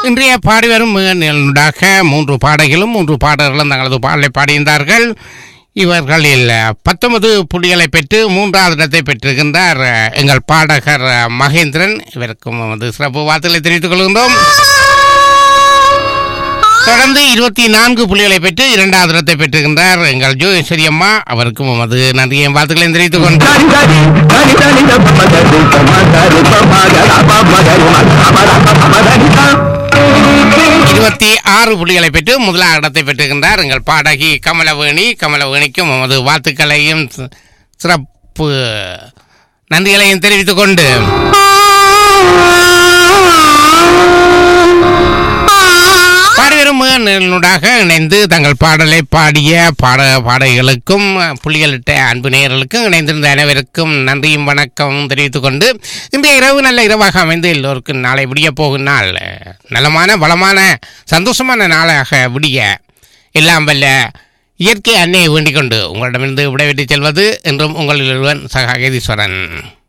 இன்றைய பாடி வரும் நிகழ்வுடாக மூன்று பாடகிலும் மூன்று பாடகர்களும் தங்களது பாடலை பாடியிருந்தார்கள் இவர்களில் பத்தொன்பது புள்ளிகளை பெற்று மூன்றாவது இடத்தை பெற்றிருக்கின்றார் எங்கள் பாடகர் மகேந்திரன் இவருக்கும் வந்து சிறப்பு வாழ்த்துக்களை தெரிவித்துக் கொள்கின்றோம் தொடர்ந்து இருபத்தி நான்கு புள்ளிகளை பெற்று இரண்டாவது இடத்தை பெற்றிருக்கின்றார் எங்கள் ஜோகேஸ்வரி அம்மா அவருக்கும் நமது நன்றியை வாழ்த்துக்களையும் தெரிவித்துக் கொண்டார் இருபத்தி ஆறு புள்ளிகளை பெற்று முதலாவது இடத்தை பெற்றிருக்கின்றார் எங்கள் பாடகி கமலவேணி கமலவேணிக்கும் நமது வாழ்த்துக்களையும் சி- சிறப்பு நன்றிகளையும் தெரிவித்துக் கொண்டு பாடுவரும் நிகழ்வுடாக இணைந்து தங்கள் பாடலை பாடிய பாட பாடகிகளுக்கும் புள்ளிகளிட்ட அன்பு நேயர்களுக்கும் இணைந்திருந்த அனைவருக்கும் நன்றியும் வணக்கமும் தெரிவித்துக் கொண்டு இன்றைய இரவு நல்ல இரவாக அமைந்து எல்லோருக்கும் நாளை விடிய போகும் நாள் நலமான வளமான சந்தோஷமான நாளாக விடிய எல்லாம் வல்ல இயற்கை அன்னையை வேண்டிக் கொண்டு உங்களிடமிருந்து விடைபெற்றுச் செல்வது என்றும் உங்களில் ஒருவன் சகாகேதீஸ்வரன்